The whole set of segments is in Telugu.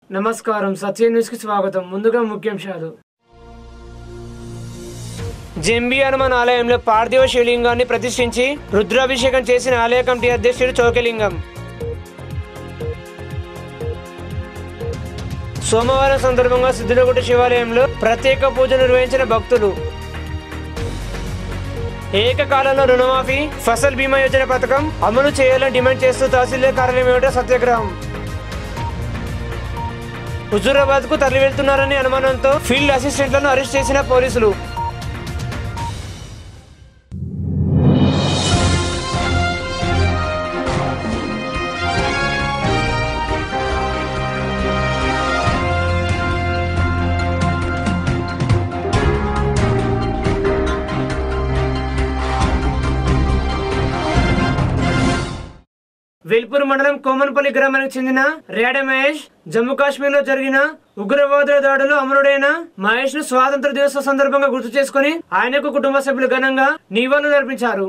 నమస్కారం సత్య న్యూస్ కి స్వాగతం ముందుగా ముఖ్యాంశాలు జంబి హనుమాన్ ఆలయంలో పార్థివ శివలింగాన్ని ప్రతిష్ఠించి రుద్రాభిషేకం చేసిన ఆలయ కమిటీ అధ్యక్షుడు చౌకలింగం సోమవారం సందర్భంగా సిద్ధులగుట్ట శివాలయంలో ప్రత్యేక పూజలు నిర్వహించిన భక్తులు ఏకకాలంలో రుణమాఫీ ఫసల్ బీమా యోజన పథకం అమలు చేయాలని డిమాండ్ చేస్తూ తహసీల్దార్ కార్యాలయం ఏమిటో సత్యాగ్రహం హుజూరాబాద్ కు తరలి వెళ్తున్నారని అనుమానంతో ఫీల్డ్ అసిస్టెంట్లను అరెస్ట్ చేసిన పోలీసులు వేల్పూర్ మండలం కోమన్పల్లి గ్రామానికి చెందిన రేడ మహేష్ జమ్మూ కాశ్మీర్ లో జరిగిన ఉగ్రవాదుల దాడులు అమరుడైన మహేష్ ను స్వాతంత్ర దినోత్సవ సందర్భంగా గుర్తు చేసుకుని ఆయనకు కుటుంబ సభ్యులు ఘనంగా నివాళులు అర్పించారు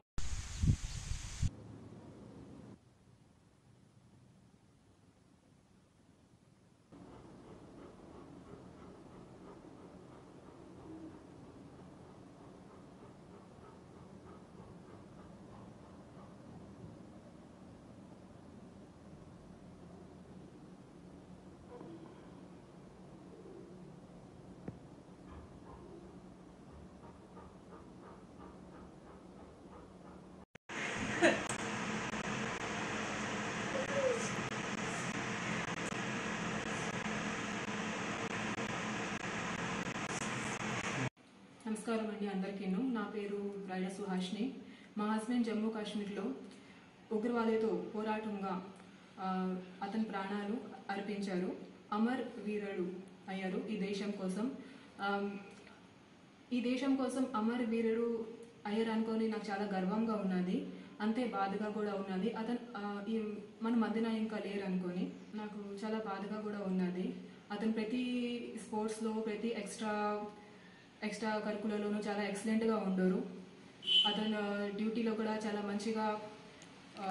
నమస్కారం అండి అందరికీను నా పేరు రాజ సుహాష్ని మా హస్బెండ్ జమ్మూ కాశ్మీర్లో ఉగ్రవాదులతో పోరాటంగా ఆ, అతని ప్రాణాలు అర్పించారు అమర్ వీరుడు అయ్యారు ఈ దేశం కోసం ఆ, ఈ దేశం కోసం అమర్ వీరుడు అయ్యారు అనుకొని నాకు చాలా గర్వంగా ఉన్నది అంతే బాధగా కూడా ఉన్నది అతను ఆ, ఈ మన మధ్యన ఇంకా లేరు అనుకొని నాకు చాలా బాధగా కూడా ఉన్నది అతను ప్రతి స్పోర్ట్స్లో ప్రతి ఎక్స్ట్రా ఎక్స్ట్రా కరికులర్లోనూ చాలా ఎక్సలెంట్గా ఉండరు అతను డ్యూటీలో కూడా చాలా మంచిగా ఆ,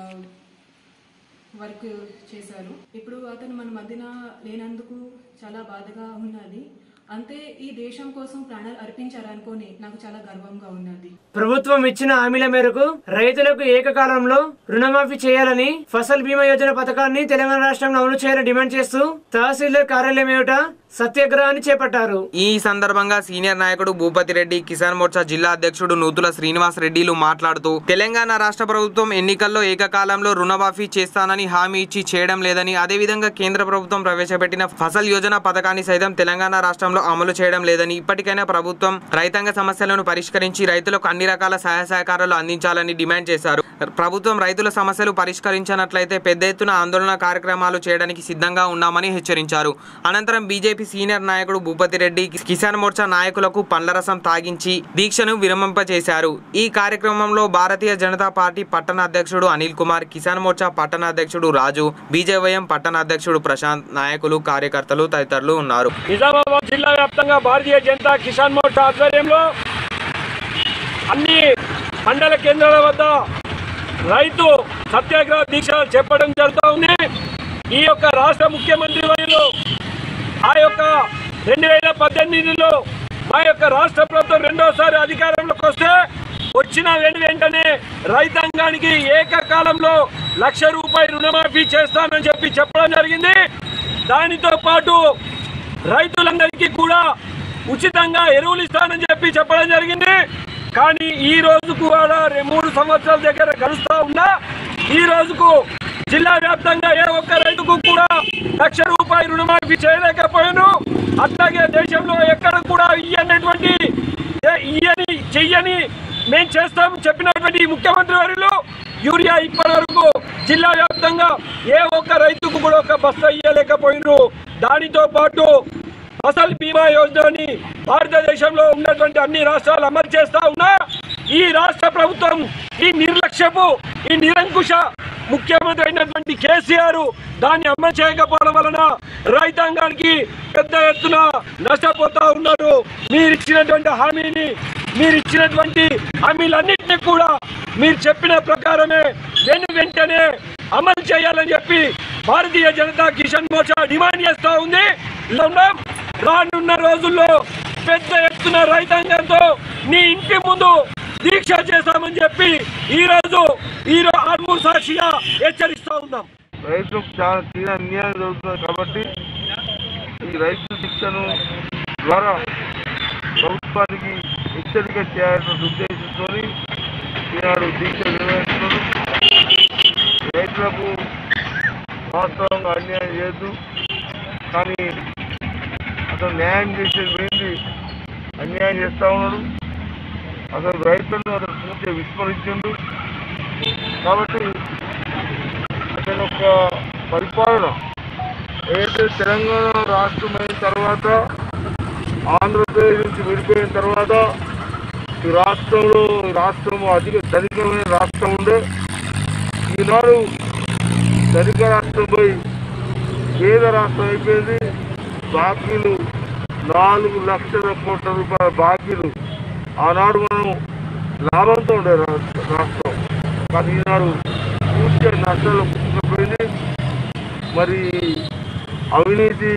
వర్క్ చేశారు ఇప్పుడు అతను మన మధ్యన లేనందుకు చాలా బాధగా ఉన్నది అంతే ఈ దేశం కోసం ప్రాణాలు అర్పించారు అనుకొని నాకు చాలా గర్వంగా ఉన్నది ప్రభుత్వం ఇచ్చిన హామీల మేరకు రైతులకు ఏకకాలంలో రుణమాఫీ చేయాలని ఫసల్ బీమా యోజన పథకాన్ని తెలంగాణ రాష్ట్రంలో అమలు చేయాలని డిమాండ్ చేస్తూ తహసీల్దార్ కార్యాలయం ఏమిట సత్యాగ్రహాన్ని చేపట్టారు ఈ సందర్భంగా సీనియర్ నాయకుడు భూపతి రెడ్డి కిసాన్ మోర్చా జిల్లా అధ్యక్షుడు నూతుల శ్రీనివాస్ రెడ్డిలు మాట్లాడుతూ తెలంగాణ రాష్ట్ర ప్రభుత్వం ఎన్నికల్లో ఏకకాలంలో రుణమాఫీ చేస్తానని హామీ ఇచ్చి చేయడం లేదని అదేవిధంగా కేంద్ర ప్రభుత్వం ప్రవేశపెట్టిన ఫసల్ యోజన పథకాన్ని సైతం తెలంగాణ రాష్ట్రంలో అమలు చేయడం లేదని ఇప్పటికైనా ప్రభుత్వం రైతాంగ సమస్యలను పరిష్కరించి రైతులకు అన్ని రకాల సహాయ సహకారాలు అందించాలని డిమాండ్ చేశారు ప్రభుత్వం రైతుల సమస్యలు పరిష్కరించినట్లయితే పెద్ద ఎత్తున ఆందోళన కార్యక్రమాలు చేయడానికి సిద్ధంగా ఉన్నామని హెచ్చరించారు అనంతరం బీజేపీ సీనియర్ నాయకుడు భూపతి రెడ్డి కిసాన్ మోర్చా నాయకులకు పండ్లరసం తాగించి దీక్షను విరమింపచేశారు ఈ కార్యక్రమంలో భారతీయ జనతా పార్టీ పట్టణ అధ్యక్షుడు అనిల్ కుమార్ కిసాన్ మోర్చా పట్టణ అధ్యక్షుడు రాజు బీజేవైఎం పట్టణ అధ్యక్షుడు ప్రశాంత్ నాయకులు కార్యకర్తలు తదితరులు ఉన్నారు నిజామాబాద్ జిల్లా వ్యాప్తంగా భారతీయ జనతా కిసాన్ మోర్చా ఆధ్వర్యంలో అన్ని మండల కేంద్రాల వద్ద రైతు సత్యాగ్రహ దీక్ష చెప్పడం జరుగుతూ ఉంది ఈ యొక్క రాష్ట్ర ముఖ్యమంత్రి వర్యులు ఆ యొక్క రెండు వేల పద్దెనిమిదిలో మా యొక్క రాష్ట్ర ప్రభుత్వం రెండోసారి అధికారంలోకి వస్తే వచ్చిన వెను వెంటనే రైతాంగానికి ఏకకాలంలో లక్ష రూపాయలు రుణమాఫీ చేస్తానని చెప్పి చెప్పడం జరిగింది దానితో పాటు రైతులందరికీ కూడా ఉచితంగా ఎరువులు ఇస్తానని చెప్పి చెప్పడం జరిగింది కానీ ఈ రోజుకు కూడా రె- మూడు సంవత్సరాల దగ్గర గడుస్తూ ఉన్నా ఈ రోజుకు జిల్లా వ్యాప్తంగా ఏ ఒక్క రైతుకు కూడా లక్ష రూపాయలు రుణమాఫీ చేయలేకపోయాను అట్లాగే దేశంలో ఎక్కడ కూడా ఇయ్యనటువంటి ఏ- ఇయ్యని చెయ్యని మేము చేస్తాం చెప్పినటువంటి ఈ ముఖ్యమంత్రి వారిలో యూరియా ఇప్పటి వరకు జిల్లా వ్యాప్తంగా ఏ ఒక్క రైతుకు కూడా ఒక బస్తా ఇయ్యలేకపోయినారు దానితో పాటు ఫసల్ బీమా యోజనని భారతదేశంలో ఉన్నటువంటి అన్ని రాష్ట్రాలు అమలు చేస్తా ఉన్నా ఈ రాష్ట్ర ప్రభుత్వం ఈ నిర్లక్ష్యపు ఈ నిరంకుశ ముఖ్యమంత్రి అయినటువంటి కేసీఆర్ దాన్ని అమలు చేయకపోవడం వలన రైతాంగానికి పెద్ద ఎత్తున నష్టపోతా ఉన్నారు మీరు ఇచ్చినటువంటి హామీని మీరు ఇచ్చినటువంటి హామీలన్నింటినీ కూడా మీరు చెప్పిన ప్రకారమే వెను వెంటనే అమలు చేయాలని చెప్పి భారతీయ జనతా కిషన్ మోర్చా డిమాండ్ చేస్తా ఉంది ఇలా ఉన్నాం. రానున్న రోజుల్లో పెద్ద ఎత్తున రైతాంగంతో నీ ఇంటి ముందు దీక్ష చేస్తామని చెప్పి ఈ రోజు ఈ రో- ఆర్మూర్ సాక్షిగా హెచ్చరిస్తా ఉన్నాం రైతులకు చాలా తీవ్ర అన్యాయం జరుగుతుంది కాబట్టి ఈ రైతు శిక్షను ద్వారా ప్రభుత్వానికి హెచ్చరిక చేయాలన్న ఉద్దేశంతో ఈనాడు దీక్ష నిర్వహిస్తున్నారు రైతులకు వాస్తవంగా అన్యాయం చేయొద్దు కానీ అతను న్యాయం చేసేది పోయింది అన్యాయం చేస్తా ఉన్నాడు అసలు రైతులను అతను పూర్తిగా విస్మరించిండు కాబట్టి అతని యొక్క పరిపాలన ఏదైతే తెలంగాణ రాష్ట్రం అయిన తర్వాత ఆంధ్రప్రదేశ్ నుంచి విడిపోయిన తర్వాత ఈ రాష్ట్రంలో ఈ రాష్ట్రం అధిక ధనికమైన రాష్ట్రం ఉండే ఈనాడు ధనిక రాష్ట్రంపై పేద రాష్ట్రం అయిపోయింది బాకీలు నాలుగు లక్షల కోట్ల రూపాయల బాకీలు ఆనాడు మనం లాభంతో ఉండే రాష్ట్ర- రాష్ట్రం కానీ ఈనాడు పూర్తిగా నష్టాలు కూరుకుపోయింది మరి అవినీతి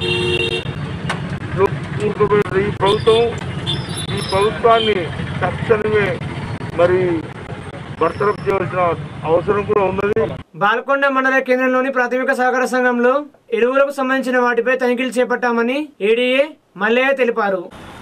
కూరుకుపోయిన ఈ ప్రభుత్వం ఈ ప్రభుత్వాన్ని తక్షణమే మరి బర్తరఫ్ చేయవలసిన అవసరం కూడా ఉన్నది బాల్కొండ మండల కేంద్రంలోని ప్రాథమిక సహకార సంఘంలో ఎరువులకు సంబంధించిన వాటిపై తనిఖీలు చేపట్టామని ఏడీఏ మల్లయ్య తెలిపారు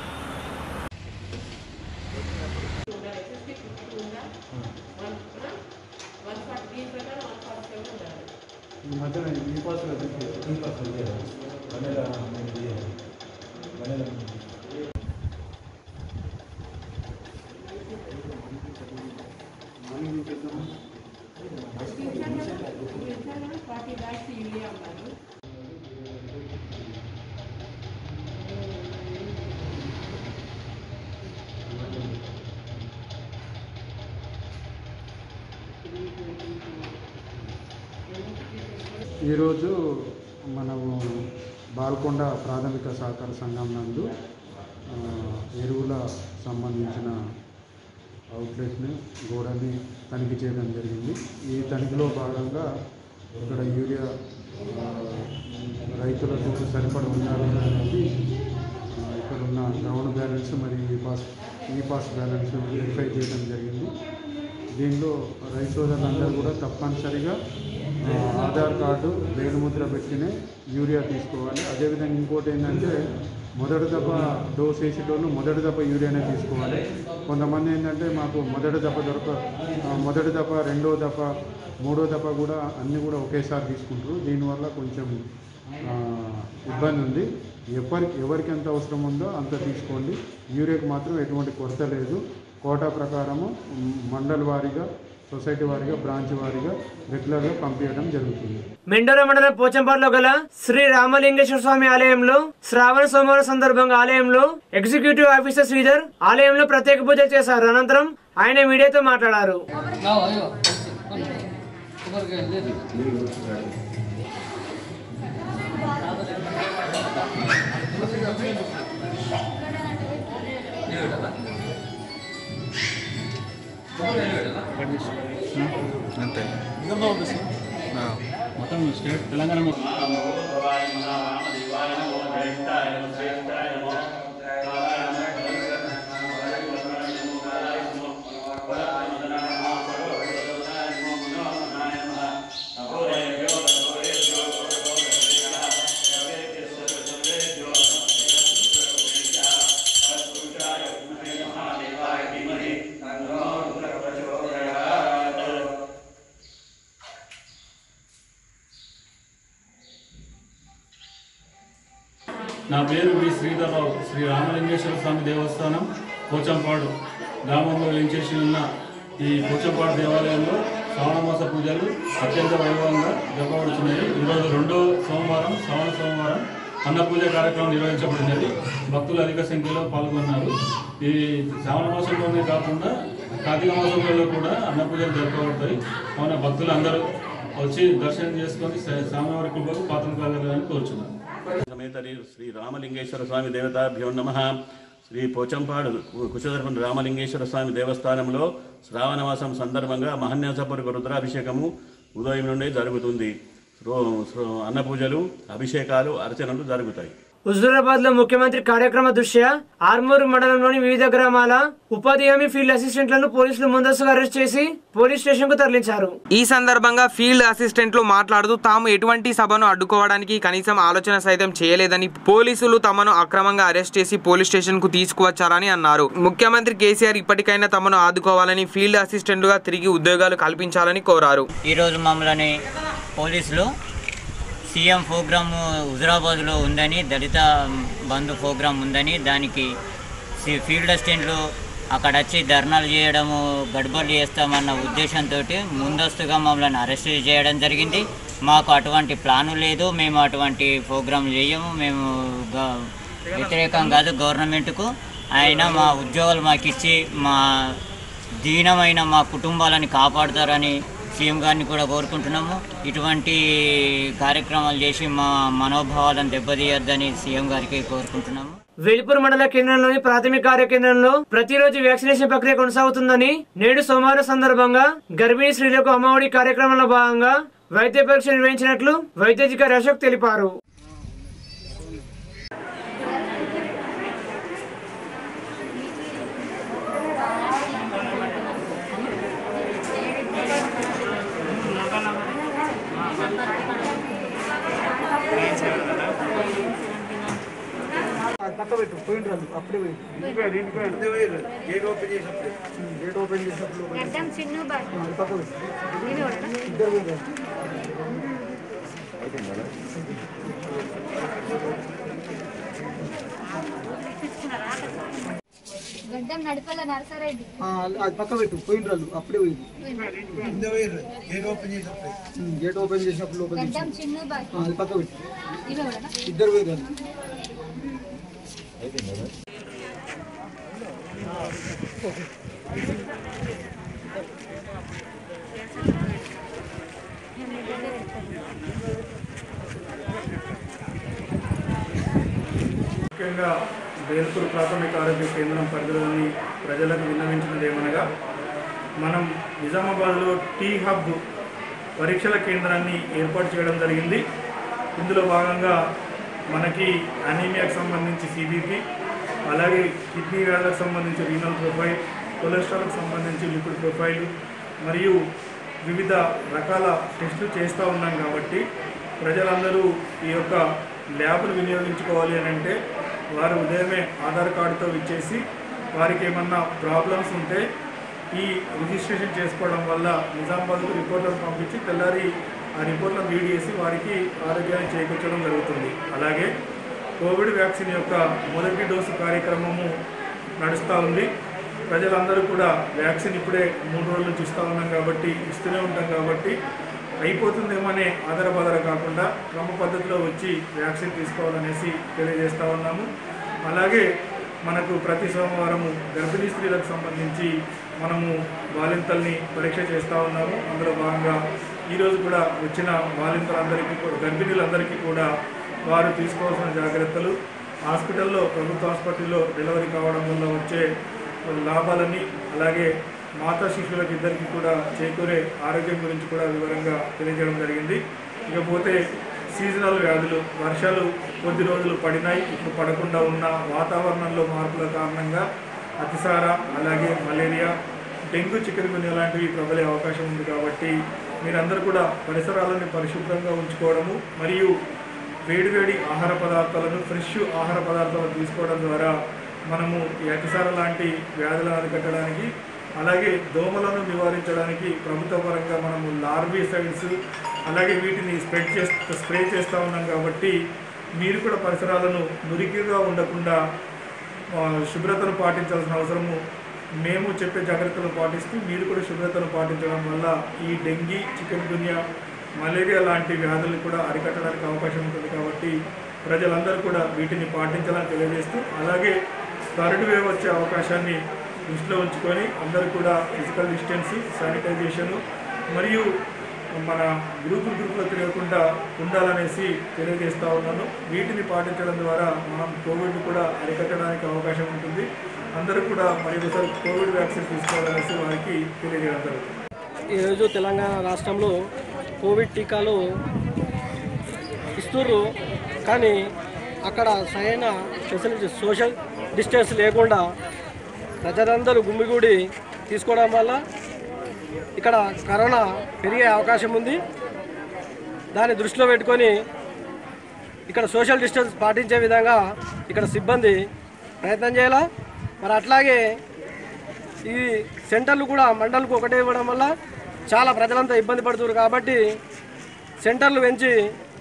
ఈరోజు మనము బాల్కొండ ప్రాథమిక సహకార సంఘం నందు ఆ, ఎరువుల సంబంధించిన అవుట్లెట్ని గోడని తనిఖీ చేయడం జరిగింది ఈ తనిఖీలో భాగంగా ఇక్కడ యూరియా ఆ, రైతులకు సరిపడ ఉండాలి అనేది ఆ, ఇక్కడ ఉన్న గ్రౌండ్ బ్యాలెన్స్ మరియు ఈ పాస్ ఈ పాస్ బ్యాలెన్స్ వెరిఫై చేయడం జరిగింది దీనిలో రైతు సోదరులందరూ కూడా తప్పనిసరిగా ఆ, ఆధార్ కార్డు వేలుముద్ర పెట్టినే యూరియా తీసుకోవాలి అదేవిధంగా ఇంకోటి ఏంటంటే మొదటి దఫ డోస్ వేసేటోళ్ళు మొదటి దఫ యూరియానే తీసుకోవాలి కొంతమంది ఏంటంటే మాకు మొదటి దఫ దొరక ఆ, మొదటి దఫ రెండో దఫ మూడో దఫ కూడా అన్నీ కూడా ఒకేసారి తీసుకుంటారు దీనివల్ల కొంచెం ఆ, ఇబ్బంది ఉంది ఎవరికి ఎవరికి ఎంత అవసరం ఉందో అంత తీసుకోండి యూరియాకి మాత్రం ఎటువంటి కొరత లేదు కోటా ప్రకారము మ్, మండల్ వారీగా సొసైటీ వారీగా బ్రాంచ్ వారీగా రెగ్యులర్గా పంపించడం జరుగుతుంది మెండోర మండలం పోచంపాడులో గల శ్రీ రామలింగేశ్వర స్వామి ఆలయంలో శ్రావణ సోమవారం సందర్భంగా ఆలయంలో ఎగ్జిక్యూటివ్ ఆఫీసర్ శ్రీధర్ ఆలయంలో ప్రత్యేక పూజలు చేశారు అనంతరం ఆయన మీడియాతో మాట్లాడారు మొత్తం స్టేట్ తెలంగాణ మొత్తం నా పేరు వి శ్రీధర్రావు శ్రీ రామలింగేశ్వర స్వామి దేవస్థానం పోచంపాడు గ్రామంలో వెంచేసి ఉన్న ఈ పోచంపాడు దేవాలయంలో శ్రావణమాస పూజలు అత్యంత వైభవంగా జరపబడుతున్నాయి ఈరోజు రెండో సోమవారం శ్రావణ సోమవారం అన్న పూజ కార్యక్రమం నిర్వహించబడినది భక్తులు అధిక సంఖ్యలో పాల్గొన్నారు ఈ శ్రావణ మాసంలోనే కాకుండా కార్తీక మాసంలో కూడా అన్న పూజలు జరపబడతాయి కావున భక్తులు అందరూ వచ్చి దర్శనం చేసుకొని స్వామివారి కృపకు పాత్ర కాగలని కోరుచున్నాను సమేత శ్రీ రామలింగేశ్వర స్వామి దేవతాభ్యో నమ శ్రీ పోచంపాడు కుశధర్మన్ రామలింగేశ్వర స్వామి దేవస్థానంలో శ్రావణమాసం సందర్భంగా మహన్యాసపూర్వక రుద్రాభిషేకము ఉదయం నుండి జరుగుతుంది రో- రో- అన్న పూజలు అభిషేకాలు అర్చనలు జరుగుతాయి హుజూరాబాద్ లో ముఖ్యమంత్రి కార్యక్రమ దృష్ట్యా ఆర్మూరు మండలంలోని వివిధ గ్రామాల ఉపాధి హామీ ఫీల్డ్ అసిస్టెంట్లను పోలీసులు ముందస్తుగా అరెస్ట్ చేసి పోలీస్ స్టేషన్ కు తరలించారు ఈ సందర్భంగా ఫీల్డ్ అసిస్టెంట్లు మాట్లాడుతూ తాము ఎటువంటి సభను అడ్డుకోవడానికి కనీసం ఆలోచన సైతం చేయలేదని పోలీసులు తమను అక్రమంగా అరెస్ట్ చేసి పోలీస్ స్టేషన్ కు తీసుకువచ్చారని అన్నారు ముఖ్యమంత్రి కేసీఆర్ ఇప్పటికైనా తమను ఆదుకోవాలని ఫీల్డ్ అసిస్టెంట్లుగా తిరిగి ఉద్యోగాలు కల్పించాలని కోరారు ఈరోజు మమ్మల్ని పోలీసులు సీఎం ప్రోగ్రామ్ హుజరాబాద్లో ఉందని దళిత బంధు ప్రోగ్రాం ఉందని దానికి సి- ఫీల్డ్ అసిస్టెంట్లు అక్కడ వచ్చి ధర్నాలు చేయడము గడబడి చేస్తామన్న ఉద్దేశంతో ముందస్తుగా మమ్మల్ని అరెస్ట్ చేయడం జరిగింది మాకు అటువంటి ప్లాను లేదు మేము అటువంటి ప్రోగ్రాం చేయము మేము గ- వ్యతిరేకం కాదు గవర్నమెంట్కు అయినా మా ఉద్యోగాలు మాకు ఇచ్చి మా దీనమైన మా కుటుంబాలని కాపాడుతారని సీఎం గారిని కూడా కోరుకుంటున్నాము ఇటువంటి కార్యక్రమాలు చేసి మా మనోభావాలను దెబ్బతీయొద్దని సీఎం గారికి కోరుకుంటున్నాము వేల్పూర్ మండల కేంద్రంలోని ప్రాథమిక కార్య కేంద్రంలో ప్రతిరోజు వ్యాక్సినేషన్ ప్రక్రియ కొనసాగుతుందని నేడు సోమవారం సందర్భంగా గర్భిణీ స్త్రీలకు అమ్మఒడి కార్యక్రమంలో భాగంగా వైద్య పరీక్ష నిర్వహించినట్లు వైద్యాధికారి అశోక్ తెలిపారు గడ్డం చిన్ను బాయ్ ఇవి కూడా గడ్డం నడిపల్ల నరసరెడ్డి అది పక్క పెట్టు పోయిన రాళ్ళు అప్పుడే పోయింది గేట్ ఓపెన్ చేసినప్పుడు లోపల గడ్డం చిన్ను బాయ్ ఆ, అది పక్క పెట్టు ఇవి కూడా ఇద్దరు పోయిరారు ముఖ్యంగా వేల్పూర్ ప్రాథమిక ఆరోగ్య కేంద్రం పరిధిలోని ప్రజలకు విన్నవించినది ఏమనగా మనం నిజామాబాద్లో టీ హబ్ పరీక్షల కేంద్రాన్ని ఏర్పాటు చేయడం జరిగింది ఇందులో భాగంగా మనకి అనీమియాకి సంబంధించి సిబిపి అలాగే కిడ్నీ వ్యాధులకు సంబంధించి రీనల్ ప్రొఫైల్ కొలెస్ట్రాల్కి సంబంధించి లిపిడ్ ప్రొఫైల్ మరియు వివిధ రకాల టెస్టులు చేస్తూ ఉన్నాం కాబట్టి ప్రజలందరూ ఈ యొక్క ల్యాబ్ను వినియోగించుకోవాలి అని అంటే వారు ఉదయమే ఆధార్ కార్డుతో ఇచ్చేసి వారికి ఏమన్నా ప్రాబ్లమ్స్ ఉంటే ఈ రిజిస్ట్రేషన్ చేసుకోవడం వల్ల నిజామాబాద్కు రిపోర్ట్లను పంపించి తెల్లారి ఆ రిపోర్ట్లను రీడ్ చేసి వారికి ఆరోగ్యాన్ని చేకూర్చడం జరుగుతుంది అలాగే కోవిడ్ వ్యాక్సిన్ యొక్క మొదటి డోసు కార్యక్రమము నడుస్తూ ఉంది ప్రజలందరూ కూడా వ్యాక్సిన్ ఇప్పుడే మూడు రోజుల నుంచి ఇస్తూ ఉన్నాం కాబట్టి ఇస్తూనే ఉంటాం కాబట్టి అయిపోతుందేమనే ఆధారబాధర కాకుండా క్రమ పద్ధతిలో వచ్చి వ్యాక్సిన్ తీసుకోవాలనేసి తెలియజేస్తూ ఉన్నాము అలాగే మనకు ప్రతి సోమవారము గర్భిణీ స్త్రీలకు సంబంధించి మనము బాలింతల్ని పరీక్ష చేస్తూ ఉన్నాము అందులో భాగంగా ఈరోజు కూడా వచ్చిన బాలింతలందరికీ కూడా గర్భిణీలందరికీ కూడా వారు తీసుకోవాల్సిన జాగ్రత్తలు హాస్పిటల్లో ప్రభుత్వ హాస్పిటల్లో డెలివరీ కావడం వల్ల వచ్చే లాభాలని అలాగే మాతా శిశువులకు ఇద్దరికి కూడా చేకూరే ఆరోగ్యం గురించి కూడా వివరంగా తెలియజేయడం జరిగింది ఇకపోతే సీజనల్ వ్యాధులు వర్షాలు కొద్ది రోజులు పడినాయి ఇప్పుడు పడకుండా ఉన్న వాతావరణంలో మార్పుల కారణంగా అతిసార అలాగే మలేరియా డెంగ్యూ చికెన్ గున్యా లాంటివి ప్రబలే అవకాశం ఉంది కాబట్టి మీరందరూ కూడా పరిసరాలను పరిశుభ్రంగా ఉంచుకోవడము మరియు వేడివేడి ఆహార పదార్థాలను ఫ్రెష్ ఆహార పదార్థాలను తీసుకోవడం ద్వారా మనము ఈ అతిసార లాంటి వ్యాధులను అరికట్టడానికి అలాగే దోమలను నివారించడానికి ప్రభుత్వ పరంగా మనము లార్వీసైడ్స్ అలాగే వీటిని స్ప్రెడ్ చేస్తూ స్ప్రే చేస్తూ ఉన్నాం కాబట్టి మీరు కూడా పరిసరాలను మురికిగా ఉండకుండా ఆ, శుభ్రతను పాటించాల్సిన అవసరము మేము చెప్పే జాగ్రత్తలు పాటిస్తూ మీరు కూడా శుభ్రతను పాటించడం వల్ల ఈ డెంగీ చికెన్ గున్యా మలేరియా లాంటి వ్యాధులు కూడా అరికట్టడానికి అవకాశం ఉంటుంది కాబట్టి ప్రజలందరూ కూడా వీటిని పాటించాలని తెలియజేస్తూ అలాగే థర్డ్ వేవ్ వచ్చే అవకాశాన్ని దృష్టిలో ఉంచుకొని అందరూ కూడా ఫిజికల్ డిస్టెన్స్ శానిటైజేషను మరియు మన గ్రూపు గ్రూపులో తిరగకుండా ఉండాలనేసి తెలియజేస్తా ఉన్నాను వీటిని పాటించడం ద్వారా మనం కోవిడ్ కూడా అరికట్టడానికి అవకాశం ఉంటుంది అందరూ కూడా మరి ఒకసారి కోవిడ్ వ్యాక్సిన్ తీసుకోవాలనేసి వారికి తెలియజేయడం జరుగుతుంది ఈరోజు తెలంగాణ రాష్ట్రంలో కోవిడ్ టీకాలు ఇస్తుర్రు కానీ అక్కడ సరైన ఫెసిలిటీ సోషల్ డిస్టెన్స్ లేకుండా ప్రజలందరూ గుమ్మిగూడి తీసుకోవడం వల్ల ఇక్కడ కరోనా పెరిగే అవకాశం ఉంది దాన్ని దృష్టిలో పెట్టుకొని ఇక్కడ సోషల్ డిస్టెన్స్ పాటించే విధంగా ఇక్కడ సిబ్బంది ప్రయత్నం చేయాలా మరి అట్లాగే ఈ సెంటర్లు కూడా మండలకు ఒకటే ఇవ్వడం వల్ల చాలా ప్రజలంతా ఇబ్బంది పడుతున్నారు కాబట్టి సెంటర్లు పెంచి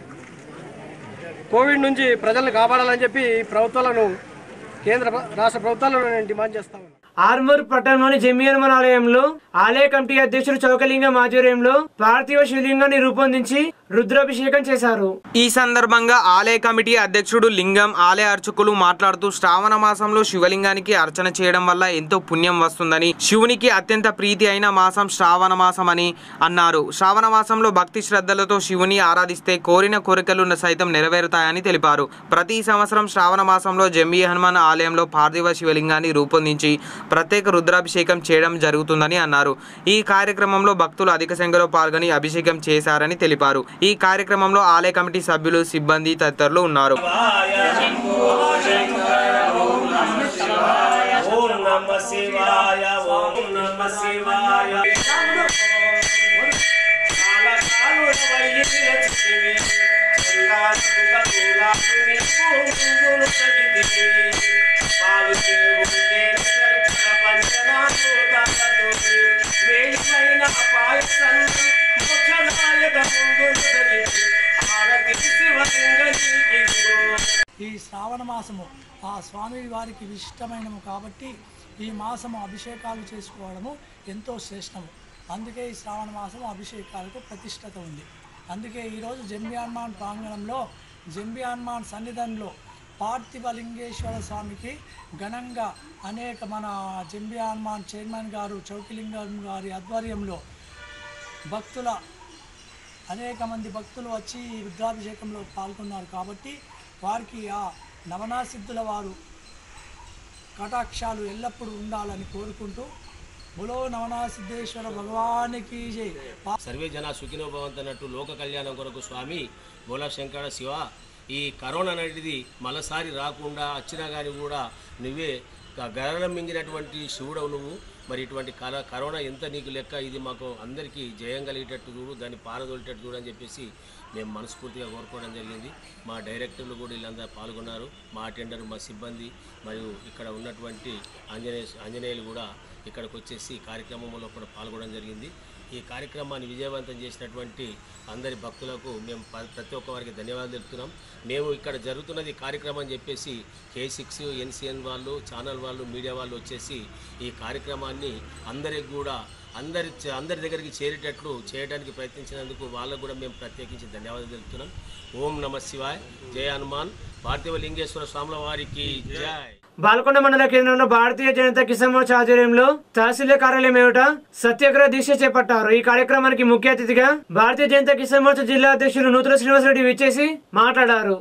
కోవిడ్ నుంచి ప్రజలను కాపాడాలని చెప్పి ప్రభుత్వాలను కేంద్ర ప్ర- రాష్ట్ర ప్రభుత్వాలను నేను డిమాండ్ చేస్తా ఉన్నాను ఆర్మూర్ పట్టణంలోని జమ్మియన్మన్ ఆలయంలో ఆలయ కమిటీ అధ్యక్షుడు చౌకలింగం ఆధ్వర్యంలో పార్థివ శివలింగాన్ని రూపొందించి రుద్రాభిషేకం చేశారు ఈ సందర్భంగా ఆలయ కమిటీ అధ్యక్షుడు లింగం ఆలయ అర్చకులు మాట్లాడుతూ శ్రావణ మాసంలో శివలింగానికి అర్చన చేయడం వల్ల ఎంతో పుణ్యం వస్తుందని శివునికి అత్యంత ప్రీతి అయిన మాసం శ్రావణ మాసం అని అన్నారు శ్రావణ మాసంలో భక్తి శ్రద్ధలతో శివుని ఆరాధిస్తే కోరిన కోరికలు సైతం నెరవేరుతాయని తెలిపారు ప్రతి సంవత్సరం శ్రావణ మాసంలో జంబీ హనుమాన్ ఆలయంలో పార్థివ శివలింగాన్ని రూపొందించి ప్రత్యేక రుద్రాభిషేకం చేయడం జరుగుతుందని అన్నారు ఈ కార్యక్రమంలో భక్తులు అధిక సంఖ్యలో పాల్గొని అభిషేకం చేశారని తెలిపారు ఈ కార్యక్రమంలో ఆలయ కమిటీ సభ్యులు సిబ్బంది తదితరులు ఉన్నారు ఓం నమ శివాయ ఓం నమ శివాయ కాలకాలు వైలిన చితివి చందాలకు కతులాకు నీకు ముందును తగితివి పాలు చెవుకే సర్పణ పంచనాలు తాకతోటి వేలిపైన పాయసం మోక్షదాయక ముందును తగితి ఆరతి శివలింగ నీకిదిగో ఈ శ్రావణ మాసము ఆ స్వామి వారికి విశిష్టమైనము కాబట్టి ఈ మాసము అభిషేకాలు చేసుకోవడము ఎంతో శ్రేష్టము అందుకే ఈ శ్రావణ మాసము అభిషేకాలకు ప్రతిష్టత ఉంది అందుకే ఈరోజు జంబి హనుమాన్ ప్రాంగణంలో జంబి హనుమాన్ సన్నిధానంలో పార్థివ లింగేశ్వర స్వామికి ఘనంగా అనేక మన జంబి హనుమాన్ చైర్మన్ గారు చౌకిలింగం గారి ఆధ్వర్యంలో భక్తుల అనేక మంది భక్తులు వచ్చి ఈ రుద్రాభిషేకంలో పాల్గొన్నారు కాబట్టి వారికి ఆ నవనాసిద్ధుల వారు కటాక్షాలు ఎల్లప్పుడూ ఉండాలని కోరుకుంటూ బులో నవనాసిద్ధేశ్వర భగవానికి జై సర్వే జన సుఖినో భవంతన్నట్టు లోక కళ్యాణం కొరకు స్వామి బోలా శంకర శివ ఈ కరోనా అనేది మరోసారి రాకుండా వచ్చినా కానీ కూడా నువ్వే గ- గగనం మింగినటువంటి శివుడవు నువ్వు మరి ఇటువంటి కర కరోనా ఎంత నీకు లెక్క ఇది మాకు అందరికీ జయం కలిగేటట్టు చూడు దాన్ని పారదోలేటట్టు చూడు అని చెప్పేసి మేము మనస్ఫూర్తిగా కోరుకోవడం జరిగింది మా డైరెక్టర్లు కూడా వీళ్ళందరూ పాల్గొన్నారు మా అటెండర్ మా సిబ్బంది మరియు ఇక్కడ ఉన్నటువంటి ఆంజనేయ ఆంజనేయులు కూడా ఇక్కడికి వచ్చేసి ఈ కార్యక్రమంలో కూడా పాల్గొనడం జరిగింది ఈ కార్యక్రమాన్ని విజయవంతం చేసినటువంటి అందరి భక్తులకు మేము ప- ప్రతి ఒక్క వారికి ధన్యవాదాలు తెలుపుతున్నాం మేము ఇక్కడ జరుగుతున్నది కార్యక్రమం అని చెప్పేసి కే సిక్స్ ఎన్సిఎన్ వాళ్ళు ఛానల్ వాళ్ళు మీడియా వాళ్ళు వచ్చేసి ఈ కార్యక్రమాన్ని అందరికి కూడా అందరి చ- అందరి దగ్గరికి చేరేటట్లు చేయడానికి ప్రయత్నించినందుకు వాళ్ళకు కూడా మేము ప్రత్యేకించి ధన్యవాదాలు తెలుపుతున్నాం ఓం నమ శివాయ్ జయ హనుమాన్ పార్థివ లింగేశ్వర స్వాముల వారికి జై బాల్కొండ మండల కేంద్రంలో భారతీయ జనతా కిసాన్ మోర్చా ఆధ్వర్యంలో తహసీల్దార్ కార్యాలయం ఏమిట సత్యాగ్రహ దీక్ష చేపట్టారు ఈ కార్యక్రమానికి ముఖ్య అతిథిగా భారతీయ జనతా కిసాన్ మోర్చా జిల్లా అధ్యక్షులు నూతన శ్రీనివాసరెడ్డి విచ్చేసి మాట్లాడారు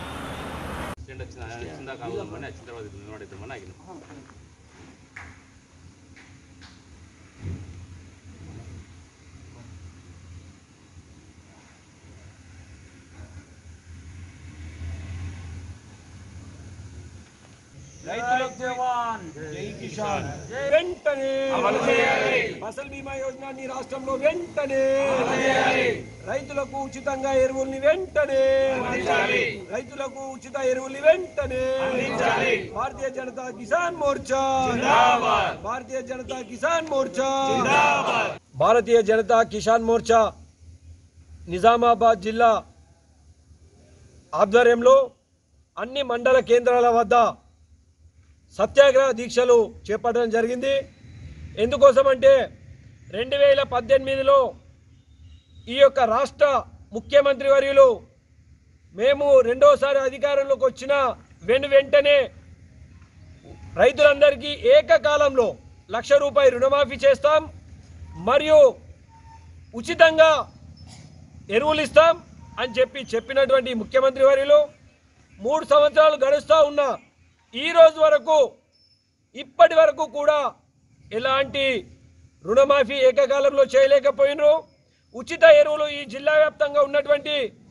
రైతులకు జవాన్ జై కిసాన్ వెంటనే అమలు చేయాలి. ఫసల్ బీమా యోజనాన్ని రాష్ట్రంలో వెంటనే రైతులకు ఉచితంగా ఎరువుల్ని వెంటనే అందించాలి. రైతులకు ఉచిత ఎరువుల్ని వెంటనే అందించాలి. భారతీయ జనతా కిసాన్ మోర్చా జిందాబాద్. భారతీయ జనతా కిసాన్ మోర్చా జిందాబాద్. భారతీయ జనతా కిసాన్ మోర్చా నిజామాబాద్ జిల్లా ఆధ్వర్యంలో అన్ని మండల కేంద్రాల వద్ద సత్యాగ్రహ దీక్షలు చేపట్టడం జరిగింది ఎందుకోసం అంటే రెండు వేల పద్దెనిమిదిలో ఈ యొక్క రాష్ట్ర ముఖ్యమంత్రి వర్యులు మేము రెండోసారి అధికారంలోకి వచ్చిన వెను వెంటనే రైతులందరికీ ఏకకాలంలో లక్ష రూపాయలు రుణమాఫీ చేస్తాం మరియు ఉచితంగా ఎరువులు ఇస్తాం అని చెప్పి చెప్పినటువంటి ముఖ్యమంత్రి వర్యులు మూడు సంవత్సరాలు గడుస్తూ ఉన్న ఈ రోజు వరకు ఇప్పటి వరకు కూడా ఎలాంటి రుణమాఫీ ఏకకాలంలో చేయలేకపోయినరు ఉచిత ఎరువులు ఈ జిల్లా వ్యాప్తంగా ఉన్నటువంటి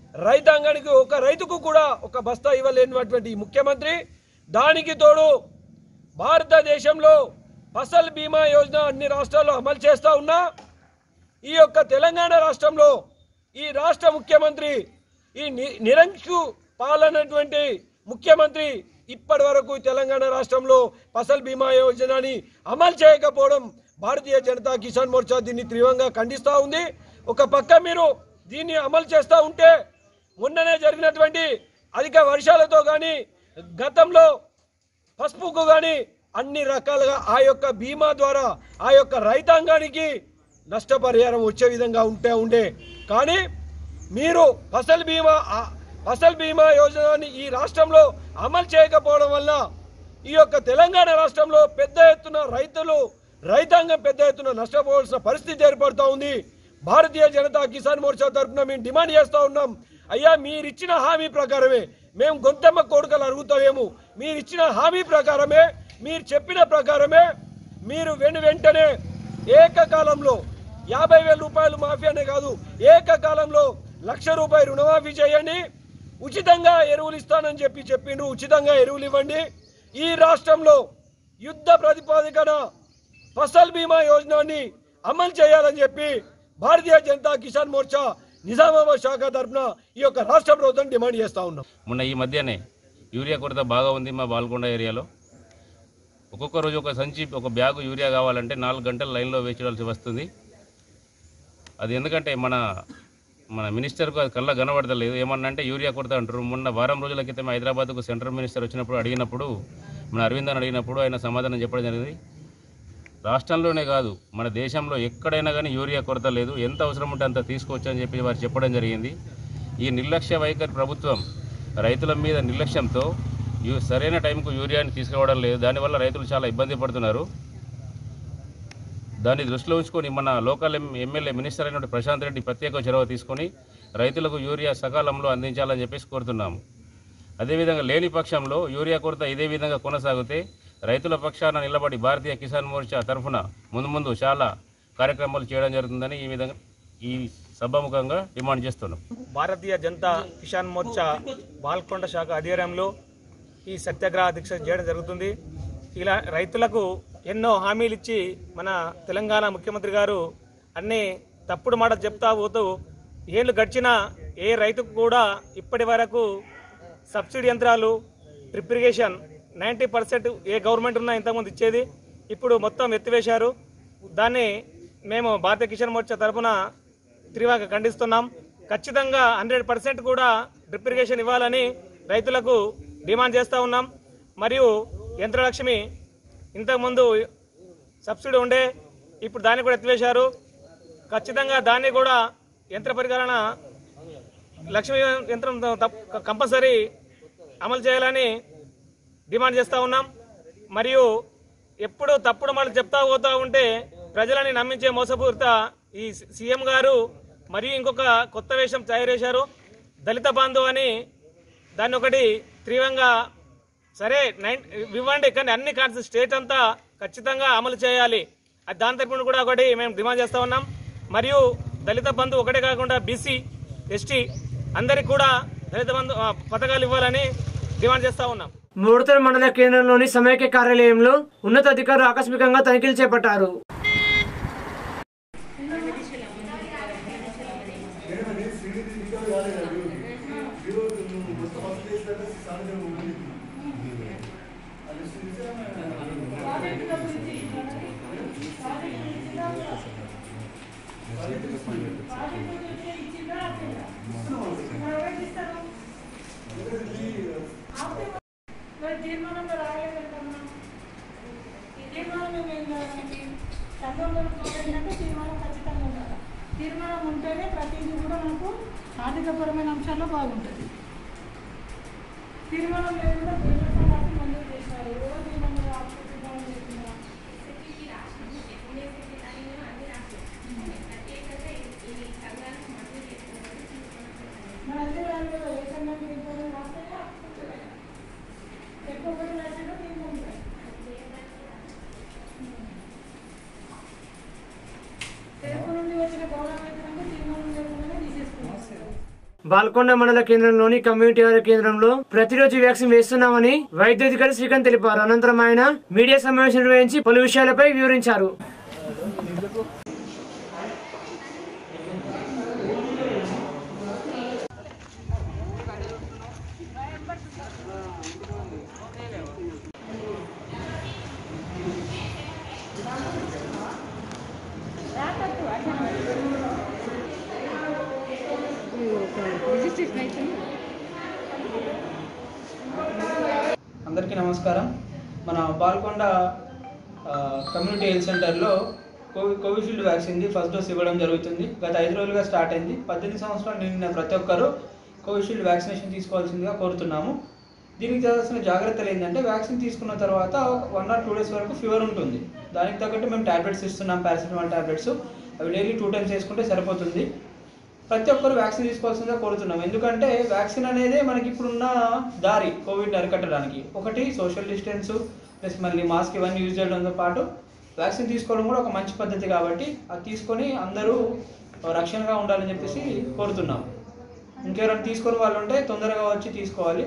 రైతాంగానికి ఒక రైతుకు కూడా ఒక బస్తా ఇవ్వలేనటువంటి ఈ ముఖ్యమంత్రి దానికి తోడు భారతదేశంలో ఫసల్ బీమా యోజన అన్ని రాష్ట్రాల్లో అమలు చేస్తా ఉన్నా ఈ యొక్క తెలంగాణ రాష్ట్రంలో ఈ రాష్ట్ర ముఖ్యమంత్రి ఈ ని- నిరంకు పాలనటువంటి ముఖ్యమంత్రి ఇప్పటి వరకు తెలంగాణ రాష్ట్రంలో ఫసల్ బీమా యోజనని అమలు చేయకపోవడం భారతీయ జనతా కిసాన్ మోర్చా దీన్ని తీవ్రంగా ఖండిస్తూ ఉంది ఒక పక్క మీరు దీన్ని అమలు చేస్తూ ఉంటే మొన్ననే జరిగినటువంటి అధిక వర్షాలతో కానీ గతంలో పసుపుకు కానీ అన్ని రకాలుగా ఆ యొక్క బీమా ద్వారా ఆ యొక్క రైతాంగానికి నష్టపరిహారం వచ్చే విధంగా ఉంటే ఉండే కానీ మీరు ఫసల్ బీమా ఆ ఫసల్ బీమా యోజనని ఈ రాష్ట్రంలో అమలు చేయకపోవడం వల్ల ఈ యొక్క తెలంగాణ రాష్ట్రంలో పెద్ద ఎత్తున రైతులు రైతాంగం పెద్ద ఎత్తున నష్టపోవాల్సిన పరిస్థితి ఏర్పడుతూ ఉంది భారతీయ జనతా కిసాన్ మోర్చా తరఫున మేము డిమాండ్ చేస్తా ఉన్నాం అయ్యా మీరిచ్చిన హామీ ప్రకారమే మేము గొంతెమ్మ కోడుకలు అడుగుతామేమో మీరిచ్చిన హామీ ప్రకారమే మీరు చెప్పిన ప్రకారమే మీరు వెను వెంటనే ఏకకాలంలో యాభై వేల రూపాయలు మాఫీ అనే కాదు ఏకకాలంలో లక్ష రూపాయలు రుణమాఫీ చేయండి ఉచితంగా ఎరువులు ఇస్తానని చెప్పి చెప్పిండ్రు ఉచితంగా ఎరువులు ఇవ్వండి ఈ రాష్ట్రంలో యుద్ధ ప్రతిపాదికన ఫసల్ బీమా యోజనాన్ని అమలు చేయాలని చెప్పి భారతీయ జనతా కిసాన్ మోర్చా నిజామాబాద్ శాఖ తరఫున ఈ యొక్క రాష్ట్ర ప్రభుత్వం డిమాండ్ చేస్తా ఉన్నాం మొన్న ఈ మధ్యనే యూరియా కొరత బాగా ఉంది మా బాల్కొండ ఏరియాలో ఒక్కొక్క రోజు ఒక సంచి ఒక బ్యాగు యూరియా కావాలంటే నాలుగు గంటల లైన్లో వేచాల్సి వస్తుంది అది ఎందుకంటే మన మన మినిస్టర్కు అది కళ్ళ కనబడతలేదు ఏమన్నా అంటే యూరియా కొరత అంటారు మొన్న వారం రోజుల క్రితం హైదరాబాద్కు సెంట్రల్ మినిస్టర్ వచ్చినప్పుడు అడిగినప్పుడు మన అరవింద్ అని అడిగినప్పుడు ఆయన సమాధానం చెప్పడం జరిగింది రాష్ట్రంలోనే కాదు మన దేశంలో ఎక్కడైనా కానీ యూరియా కొరత లేదు ఎంత అవసరం ఉంటే అంత తీసుకోవచ్చు అని చెప్పి వారు చెప్పడం జరిగింది ఈ నిర్లక్ష్య వైఖరి ప్రభుత్వం రైతుల మీద నిర్లక్ష్యంతో యూ- సరైన టైంకు యూరియాని తీసుకురావడం లేదు దానివల్ల రైతులు చాలా ఇబ్బంది పడుతున్నారు దాన్ని దృష్టిలో ఉంచుకొని మన లోకల్ ఎం- ఎమ్మెల్యే మినిస్టర్ అయినటువంటి ప్రశాంత్ రెడ్డి ప్రత్యేక చొరవ తీసుకొని రైతులకు యూరియా సకాలంలో అందించాలని చెప్పేసి కోరుతున్నాము అదేవిధంగా లేని పక్షంలో యూరియా కొరత ఇదే విధంగా కొనసాగితే రైతుల పక్షాన నిలబడి భారతీయ కిసాన్ మోర్చా తరఫున ముందు ముందు చాలా కార్యక్రమాలు చేయడం జరుగుతుందని ఈ విధంగా ఈ సభాముఖంగా డిమాండ్ చేస్తున్నాం భారతీయ జనతా కిసాన్ మోర్చా బాల్కొండ శాఖ ఆధ్వర్యంలో ఈ సత్యాగ్రహ దీక్ష చేయడం జరుగుతుంది ఇలా రైతులకు ఎన్నో హామీలు ఇచ్చి మన తెలంగాణ ముఖ్యమంత్రి గారు అన్ని తప్పుడు మాట చెప్తా పోతూ ఏళ్ళు గడిచినా ఏ రైతుకు కూడా ఇప్పటి వరకు సబ్సిడీ యంత్రాలు డ్రిప్రిగేషన్ నైంటీ పర్సెంట్ ఏ గవర్నమెంట్ ఉన్నా ఇంతకుముందు ఇచ్చేది ఇప్పుడు మొత్తం ఎత్తివేశారు దాన్ని మేము భారతీయ కిసాన్ మోర్చా తరఫున తీవ్రంగా ఖండిస్తున్నాం ఖచ్చితంగా హండ్రెడ్ పర్సెంట్ కూడా డ్రిప్ ఇరిగేషన్ ఇవ్వాలని రైతులకు డిమాండ్ చేస్తూ ఉన్నాం మరియు యంత్రలక్ష్మి ఇంతకుముందు సబ్సిడీ ఉండే ఇప్పుడు దాన్ని కూడా ఎత్తివేశారు ఖచ్చితంగా దాన్ని కూడా యంత్ర పరికరణ లక్ష్మీ యంత్రం తప్- కంపల్సరీ అమలు చేయాలని డిమాండ్ చేస్తూ ఉన్నాం మరియు ఎప్పుడు తప్పుడు మాట చెప్తా పోతా ఉంటే ప్రజలని నమ్మించే మోసపూరిత ఈ సీఎం గారు మరియు ఇంకొక కొత్త వేషం తయారు చేశారు దళిత బంధు అని దాన్ని ఒకటి తీవ్రంగా సరే నైన్ ఇవ్వండి కానీ అన్ని కార్డ్స్ స్టేట్ అంతా ఖచ్చితంగా అమలు చేయాలి అది దాని తరపున కూడా ఒకటి మేము డిమాండ్ చేస్తా ఉన్నాం మరియు దళిత బంధు ఒకటే కాకుండా బీసీ ఎస్టీ అందరికి కూడా దళిత బంధు ఆ, పథకాలు ఇవ్వాలని డిమాండ్ చేస్తా ఉన్నాం మూడతల మండల కేంద్రంలోని సమైక్య కార్యాలయంలో ఉన్నతాధికారులు ఆకస్మికంగా తనిఖీలు చేపట్టారు తీర్మానంలో రాయలేదంటమ్మా తీర్మానం మేము ఏం చేయాలండి చంద్రంలో అంటే తీర్మానం ఖచ్చితంగా ఉండాలి తీర్మానం ఉంటేనే ప్రతిదీ కూడా మనకు ఆర్థికపరమైన అంశాల్లో బాగుంటుంది తీర్మానం లేకుండా దేశం వాటి మంజూరు చేశారు ఎవరో తీర్మానం ఆపుకుంటున్నారని చెప్తున్నారు మరి అదే రాదు కదా ఏ సంఘానికి తీర్మానం రాస్తే ఎక్కువ మంది రాసినా తీర్మానం రాదు. తెలుగు నుండి వచ్చిన గౌరవ వేతనంగా తీర్మానం లేకుండానే తీసేసుకున్నారు బాల్కొండ మండల కేంద్రంలోని కమ్యూనిటీ ఆరోగ్య కేంద్రంలో ప్రతిరోజు వ్యాక్సిన్ వేస్తున్నామని వైద్యాధికారి శ్రీకాంత్ తెలిపారు అనంతరం ఆయన మీడియా సమావేశం నిర్వహించి పలు విషయాలపై వివరించారు అందరికీ నమస్కారం మన బాల్కొండ ఆ, కమ్యూనిటీ హెల్త్ సెంటర్లో కోవి కోవిషీల్డ్ వ్యాక్సిన్ది ఫస్ట్ డోస్ ఇవ్వడం జరుగుతుంది గత ఐదు రోజులుగా స్టార్ట్ అయింది పద్దెనిమిది సంవత్సరాలు నిండిన ప్రతి ఒక్కరూ కోవిషీల్డ్ వ్యాక్సినేషన్ తీసుకోవాల్సిందిగా కోరుతున్నాము దీనికి చేయాల్సిన జాగ్రత్తలు ఏంటంటే వ్యాక్సిన్ తీసుకున్న తర్వాత వన్ ఆర్ టూ డేస్ వరకు ఫీవర్ ఉంటుంది దానికి తగ్గట్టు మేము టాబ్లెట్స్ ఇస్తున్నాం పారాసిటమాల్ టాబ్లెట్స్ అవి డైలీ టూ టైమ్స్ వేసుకుంటే సరిపోతుంది ప్రతి ఒక్కరు వ్యాక్సిన్ తీసుకోవాల్సిందిగా కోరుతున్నాం ఎందుకంటే వ్యాక్సిన్ అనేది మనకి ఇప్పుడున్న దారి కోవిడ్ అరికట్టడానికి ఒకటి సోషల్ డిస్టెన్స్ ప్లస్ మళ్ళీ మాస్క్ ఇవన్నీ యూజ్ చేయడంతో పాటు వ్యాక్సిన్ తీసుకోవడం కూడా ఒక మంచి పద్ధతి కాబట్టి అది తీసుకొని అందరూ రక్షణగా ఉండాలని చెప్పేసి కోరుతున్నాం ఇంకెవరైనా తీసుకొని వాళ్ళు ఉంటే తొందరగా వచ్చి తీసుకోవాలి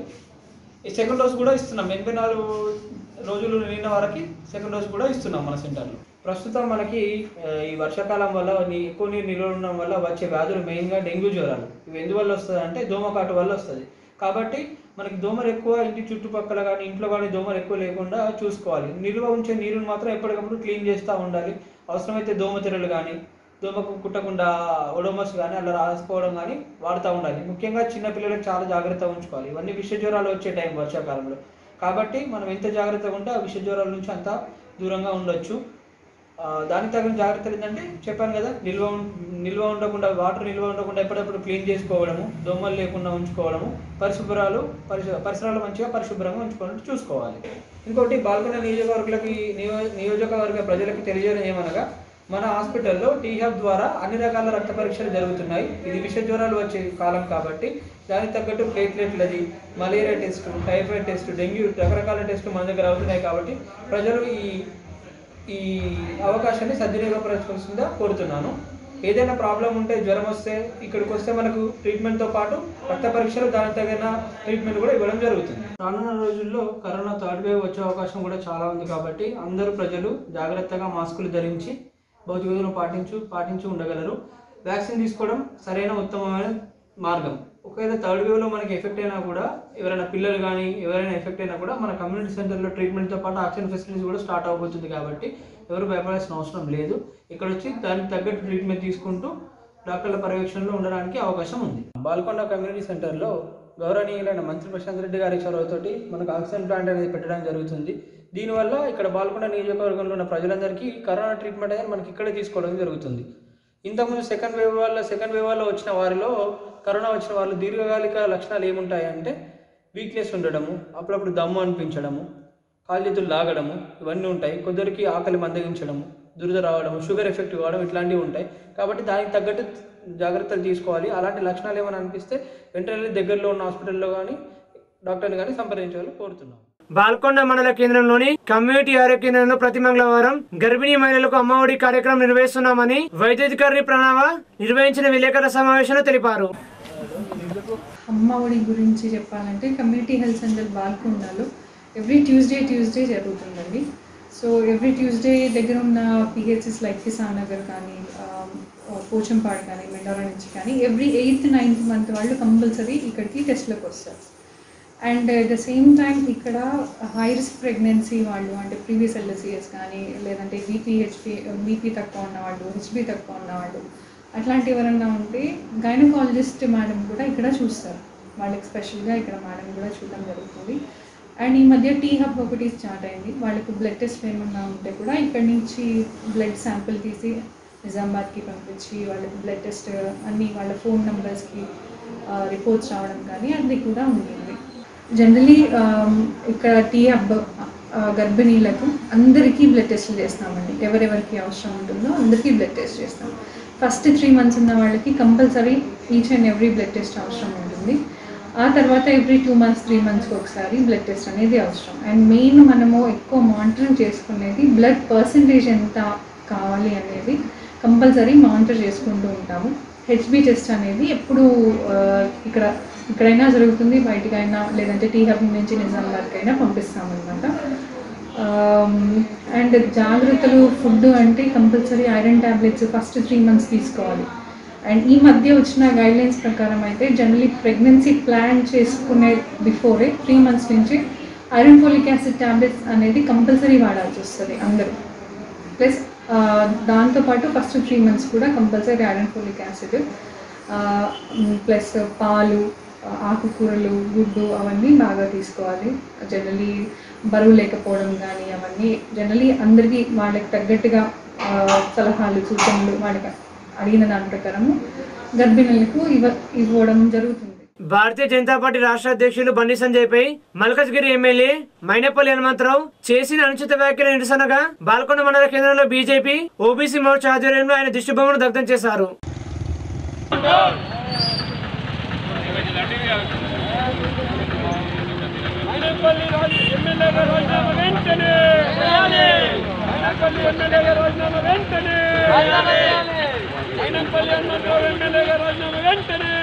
ఈ సెకండ్ డోస్ కూడా ఇస్తున్నాం ఎనభై నాలుగు రోజులు నిన్న వరకు సెకండ్ డోస్ కూడా ఇస్తున్నాం మన సెంటర్లో ప్రస్తుతం మనకి ఆ, ఈ వర్షాకాలం వల్ల నీ- ఎక్కువ నీరు నిల్వ ఉండడం వల్ల వచ్చే వ్యాధులు మెయిన్గా డెంగ్యూ జ్వరాలు ఇవి ఎందువల్ల వస్తుంది అంటే దోమకాటు వల్ల వస్తుంది కాబట్టి మనకి దోమలు ఎక్కువ ఇంటి చుట్టుపక్కల కానీ ఇంట్లో కానీ దోమలు ఎక్కువ లేకుండా చూసుకోవాలి నిల్వ ఉంచే నీరుని మాత్రం ఎప్పటికప్పుడు క్లీన్ చేస్తూ ఉండాలి అవసరమైతే దోమతెరలు కానీ దోమకు కుట్టకుండా ఒడోమస్ కానీ అలా రాసుకోవడం కానీ వాడుతూ ఉండాలి ముఖ్యంగా చిన్న పిల్లలకు చాలా జాగ్రత్త ఉంచుకోవాలి ఇవన్నీ విష జ్వరాలు వచ్చే టైం వర్షాకాలంలో కాబట్టి మనం ఎంత జాగ్రత్తగా ఉంటే ఆ విష జ్వరాల నుంచి అంత దూరంగా ఉండొచ్చు ఆ, దానికి తగిన జాగ్రత్తలు ఏంటంటే చెప్పాను కదా నిల్వ ఉం- నిల్వ ఉండకుండా వాటర్ నిల్వ ఉండకుండా ఎప్పుడప్పుడు క్లీన్ చేసుకోవడము దోమలు లేకుండా ఉంచుకోవడము పరిశుభ్రాలు పరిశు పరిసరాలు మంచిగా పరిశుభ్రంగా ఉంచుకోవాలంటే చూసుకోవాలి ఇంకోటి బాల్కొండ నియోజకవర్గాలకి నియో నియోజకవర్గ ప్రజలకి తెలియజేయడం ఏమనగా మన హాస్పిటల్లో టీ హబ్ ద్వారా అన్ని రకాల రక్త పరీక్షలు జరుగుతున్నాయి ఇది విష జ్వరాలు వచ్చే కాలం కాబట్టి దానికి తగ్గట్టు ప్లేట్లెట్లది malaria test typhoid test dengue రకరకాల టెస్టులు మన దగ్గర అవుతున్నాయి కాబట్టి ప్రజలు ఈ ఈ అవకాశాన్ని సద్వినియోగపరచుకోవాల్సిందిగా కోరుతున్నాను ఏదైనా ప్రాబ్లం ఉంటే జ్వరం వస్తే ఇక్కడికి వస్తే మనకు ట్రీట్మెంట్తో పాటు రక్త పరీక్షలు దానికి తగిన ట్రీట్మెంట్ కూడా ఇవ్వడం జరుగుతుంది రానున్న రోజుల్లో కరోనా థర్డ్ వేవ్ వచ్చే అవకాశం కూడా చాలా ఉంది కాబట్టి అందరూ ప్రజలు జాగ్రత్తగా మాస్కులు ధరించి భౌతిక దూరం పాటించు పాటించి ఉండగలరు వ్యాక్సిన్ తీసుకోవడం సరైన ఉత్తమమైన మార్గం ఒకవేళ థర్డ్ వేవ్లో మనకి ఎఫెక్ట్ అయినా కూడా ఎవరైనా పిల్లలు కానీ ఎవరైనా ఎఫెక్ట్ అయినా కూడా మన కమ్యూనిటీ సెంటర్లో ట్రీట్మెంట్తో పాటు ఆక్సిజన్ ఫెసిలిటీస్ కూడా స్టార్ట్ అవబోతుంది కాబట్టి ఎవరు భయపడాల్సిన అవసరం లేదు ఇక్కడ వచ్చి దానికి తగ్గట్టు ట్రీట్మెంట్ తీసుకుంటూ డాక్టర్ల పర్యవేక్షణలో ఉండడానికి అవకాశం ఉంది బాల్కొండ కమ్యూనిటీ సెంటర్లో గౌరవనీయులైన మంత్రి ప్రశాంత్ రెడ్డి గారి చొరవతోటి మనకు ఆక్సిజన్ ప్లాంట్ అనేది పెట్టడం జరుగుతుంది దీనివల్ల ఇక్కడ బాల్కొండ నియోజకవర్గంలో ఉన్న ప్రజలందరికీ కరోనా ట్రీట్మెంట్ అనేది మనకి ఇక్కడే తీసుకోవడం జరుగుతుంది ఇంతకుముందు సెకండ్ వేవ్ వల్ల సెకండ్ వేవ్ వల్ల వచ్చిన వారిలో కరోనా వచ్చిన వాళ్ళు దీర్ఘకాలిక లక్షణాలు ఏముంటాయంటే వీక్నెస్ ఉండడము అప్పుడప్పుడు దమ్ము అనిపించడము కాళ్ళు చేతులు లాగడము ఇవన్నీ ఉంటాయి కొందరికి ఆకలి మందగించడము దురద రావడము షుగర్ ఎఫెక్ట్ కావడం ఇట్లాంటివి ఉంటాయి కాబట్టి దానికి తగ్గట్టు జాగ్రత్తలు తీసుకోవాలి అలాంటి లక్షణాలు ఏమైనా అనిపిస్తే వెంటనే దగ్గరలో ఉన్న హాస్పిటల్లో కానీ డాక్టర్ని కానీ సంప్రదించాలని కోరుతున్నాం బాల్కొండ మండల కేంద్రంలోని కమ్యూనిటీ ఆరోగ్య కేంద్రంలో ప్రతి మంగళవారం గర్భిణీ మహిళలకు అమ్మఒడి కార్యక్రమం నిర్వహిస్తున్నామని వైద్యాధికారి ప్రణవ నిర్వహించిన విలేకరుల సమావేశంలో తెలిపారు అమ్మ ఒడి గురించి చెప్పాలంటే కమ్యూనిటీ హెల్త్ సెంటర్ బాల్కొండలో ఎవ్రీ ట్యూస్డే ట్యూస్డే జరుగుతుందండి సో ఎవ్రీ ట్యూస్డే దగ్గర ఉన్న పిహెచ్ఎస్ లైక్ కిసాన్ నగర్ కానీ ఆ, పోచంపాడు కానీ మెండోరా నుంచి కానీ ఎవ్రీ ఎయిత్ నైన్త్ మంత్ వాళ్ళు కంపల్సరీ ఇక్కడికి టెస్ట్లకు వస్తారు and at the same time ఇక్కడ హై రిస్క్ ప్రెగ్నెన్సీ వాళ్ళు అంటే ప్రీవియస్ ఎల్ఎస్సిఎస్ కానీ లేదంటే బీపీ హెచ్పి బీపీ తక్కువ ఉన్నవాళ్ళు హెచ్బి తక్కువ ఉన్నవాళ్ళు అట్లాంటి ఎవరన్నా ఉంటే గైనకాలజిస్ట్ మేడం కూడా ఇక్కడ చూస్తారు వాళ్ళకి స్పెషల్గా ఇక్కడ మేడం కూడా చూడడం జరుగుతుంది అండ్ ఈ మధ్య టీ హబ్ ఒకటి స్టార్ట్ అయింది వాళ్ళకి బ్లడ్ టెస్ట్ ఏమన్నా ఉంటే కూడా ఇక్కడ నుంచి బ్లడ్ శాంపిల్ తీసి నిజామాబాద్కి పంపించి వాళ్ళకి బ్లడ్ టెస్ట్ అన్ని వాళ్ళ ఫోన్ నెంబర్స్కి రిపోర్ట్స్ రావడం కానీ అది కూడా ఉంటుంది జనరలీ ఇక్కడ టీ హబ్ ఆ, గర్భిణీలకు అందరికీ బ్లడ్ టెస్ట్లు చేస్తామండి ఎవరెవరికి అవసరం ఉంటుందో అందరికీ బ్లడ్ టెస్ట్ చేస్తాం ఫస్ట్ త్రీ మంత్స్ ఉన్న వాళ్ళకి compulsory each and every blood test అవసరం ఉంటుంది ఆ తర్వాత ఎవ్రీ టూ మంత్స్ త్రీ మంత్స్కి ఒకసారి బ్లడ్ టెస్ట్ అనేది అవసరం అండ్ మెయిన్ మనము ఎక్కువ మానిటరింగ్ చేసుకునేది బ్లడ్ పర్సంటేజ్ ఎంత కావాలి అనేది కంపల్సరీ మానిటర్ చేసుకుంటూ ఉంటాము హెచ్బి టెస్ట్ అనేది ఎప్పుడు ఆ, ఇక్కడ ఇక్కడైనా జరుగుతుంది బయటకైనా లేదంటే టీ హబ్ నుంచి నిజామాబాద్కైనా పంపిస్తామన్నమాట అండ్ జాగ్రత్తలు ఫుడ్ అంటే compulsory iron tablets first three months తీసుకోవాలి అండ్ ఈ మధ్య వచ్చిన గైడ్లైన్స్ ప్రకారం అయితే జనరలీ ప్రెగ్నెన్సీ ప్లాన్ చేసుకునే బిఫోరే త్రీ మంత్స్ నుంచి ఐరన్ ఫోలిక్ యాసిడ్ ట్యాబ్లెట్స్ అనేది కంపల్సరీ వాడాల్సి వస్తుంది అందరూ ప్లస్ దాంతోపాటు ఫస్ట్ త్రీ మంత్స్ కూడా compulsory iron folic acid plus పాలు ఆ, ఆకుకూరలు గుడ్డు అవన్నీ బాగా తీసుకోవాలి జనరలీ బరువు లేకపోవడం కానీ అవన్నీ జనరలీ అందరికీ వాళ్ళకి తగ్గట్టుగా ఆ, సలహాలు సూచనలు వాళ్ళకి అడిగిన దాని ప్రకారము గర్భిణులకు ఇవ్వ ఇవ్వడం జరుగుతుంది భారతీయ జనతా పార్టీ రాష్ట్ర అధ్యక్షులు బండి సంజయ్ పై మల్కజ్గిరి ఎమ్మెల్యే మైనపల్లి హనుమంతరావు చేసిన అనుచిత వ్యాఖ్యల నిరసనగా బాల్కొండ మండల కేంద్రంలో బీజేపీ ఓబీసీ మోర్చా ఆధ్వర్యంలో ఆయన దిష్టిబొమ్మను దగ్ధం చేశారు మైనపల్లి రాజు ఎమ్మెల్యేగా రాజీనామా వెంటనే మైనపల్లి ఎమ్మెల్యేగా రాజీనామా వెంటనే మైనపల్లి హనుమంతరావు ఎమ్మెల్యేగా రాజీనామా వెంటనే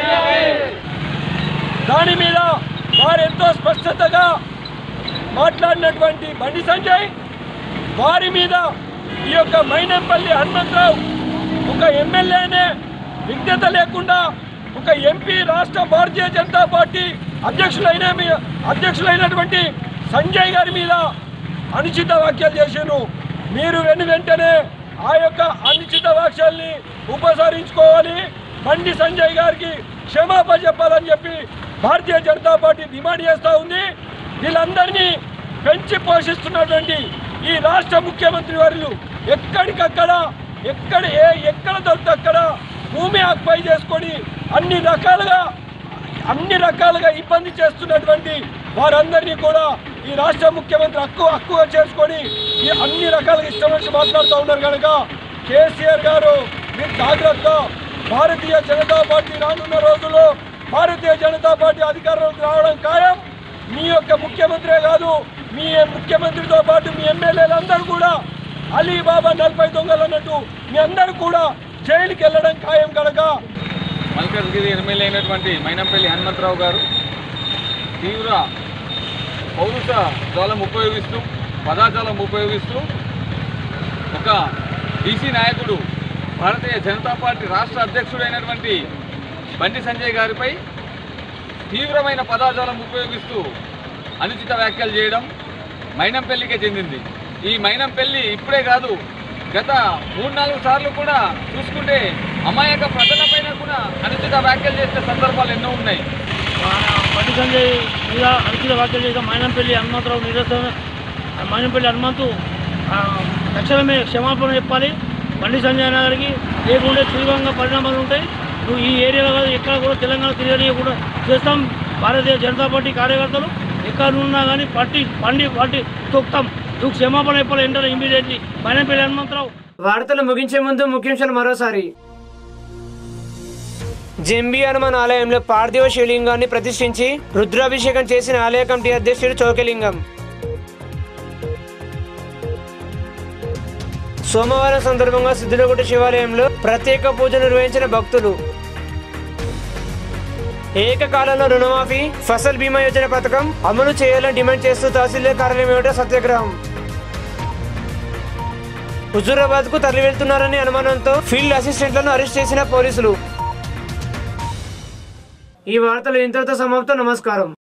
దాని మీద వారు ఎంతో స్పష్టతగా మాట్లాడినటువంటి బండి సంజయ్ వారి మీద ఈ యొక్క మైనంపల్లి హనుమంతరావు ఒక ఎమ్మెల్యేనే విజ్ఞత లేకుండా ఒక ఎంపీ రాష్ట్ర భారతీయ జనతా పార్టీ అధ్యక్షులైన మీ- అధ్యక్షులైనటువంటి సంజయ్ గారి మీద అనుచిత వ్యాఖ్యలు చేశాను మీరు వెను వెంటనే ఆ యొక్క అనుచిత వ్యాఖ్యల్ని ఉపసరించుకోవాలి బండి సంజయ్ గారికి క్షమాపణ చెప్పాలని చెప్పి భారతీయ జనతా పార్టీ డిమాండ్ చేస్తూ ఉంది వీళ్ళందరినీ పెంచి పోషిస్తున్నటువంటి ఈ రాష్ట్ర ముఖ్యమంత్రి వారు ఎక్కడికక్కడ ఎక్కడ ఏ ఎక్కడ దొరికితే అక్కడ భూమి ఆక్పై చేసుకొని అన్ని రకాలుగా అన్ని రకాలుగా ఇబ్బంది చేస్తున్నటువంటి వారందరినీ కూడా ఈ రాష్ట్ర ముఖ్యమంత్రి హక్కు హక్కుగా చేసుకొని ఈ అన్ని రకాలుగా ఇష్టం వచ్చి మాట్లాడుతూ ఉన్నారు కనుక కేసీఆర్ గారు మీరు జాగ్రత్త భారతీయ జనతా పార్టీ రానున్న రోజుల్లో భారతీయ జనతా పార్టీ అధికారంలోకి రావడం ఖాయం మీ యొక్క ముఖ్యమంత్రే కాదు మీ ముఖ్యమంత్రితో పాటు మీ ఎమ్మెల్యేలందరూ కూడా అలీబాబా నలభై దొంగలు అన్నట్టు మీ అందరూ కూడా జైలుకి వెళ్ళడం ఖాయం కనుక మల్కజ్గిరి ఎమ్మెల్యే అయినటువంటి మైనంపల్లి హనుమంతరావు గారు తీవ్ర పౌరుష జాలం ఉపయోగిస్తూ పదాజాలం ఉపయోగిస్తూ ఒక బీసీ నాయకుడు భారతీయ జనతా పార్టీ రాష్ట్ర అధ్యక్షుడైనటువంటి బండి సంజయ్ గారిపై తీవ్రమైన పదాజాలం ఉపయోగిస్తూ అనుచిత వ్యాఖ్యలు చేయడం మైనంపల్లికే చెందింది ఈ మైనంపల్లి ఇప్పుడే కాదు గత మూడు నాలుగు సార్లు కూడా చూసుకుంటే అమాయక ప్రజలపైన కూడా అనుచిత వ్యాఖ్యలు చేసే సందర్భాలు ఎన్నో ఉన్నాయి బండి సంజయ్ మీద అనుచిత వ్యాఖ్యలు చేసిన మైనంపల్లి హనుమంతరావు నిరసన మైనంపల్లి హనుమంతు ఆ, తక్షణమే క్షమాపణ చెప్పాలి బండి సంజయ్ అన్న గారికి లేకుంటే తీవ్రంగా పరిణామాలు ఉంటాయి నువ్వు ఈ ఏరియాలో కాదు ఎక్కడ కూడా తెలంగాణ తిరగని కూడా చేస్తాం భారతీయ జనతా పార్టీ కార్యకర్తలు ఎక్కడ ఉన్నా కానీ పార్టీ పండి పార్టీ తొక్తాం నువ్వు క్షమాపణ చెప్పాలి వెంటనే ఇమీడియట్లీ మైనంపల్లి హనుమంతరావు వార్తలు ముగించే ముందు ముఖ్యాంశాలు మరోసారి జంబి హనుమాన్ ఆలయంలో పార్థివ శివలింగాన్ని ప్రతిష్ఠించి రుద్రాభిషేకం చేసిన ఆలయ కమిటీ అధ్యక్షుడు చౌకలింగం సోమవారం సందర్భంగా సిద్ధులగుట్ట శివాలయంలో ప్రత్యేక పూజలు నిర్వహించిన భక్తులు ఏకకాలంలో రుణమాఫీ ఫసల్ బీమా యోజన పథకం అమలు చేయాలని డిమాండ్ చేస్తూ తహసీల్దార్ కార్యాలయం ఏమిటో సత్యాగ్రహం హుజూరాబాద్ కు తరలి వెళ్తున్నారని అనుమానంతో ఫీల్డ్ అసిస్టెంట్లను అరెస్ట్ చేసిన పోలీసులు ఈ వార్తలు ఇంతటితో సమాప్తం నమస్కారం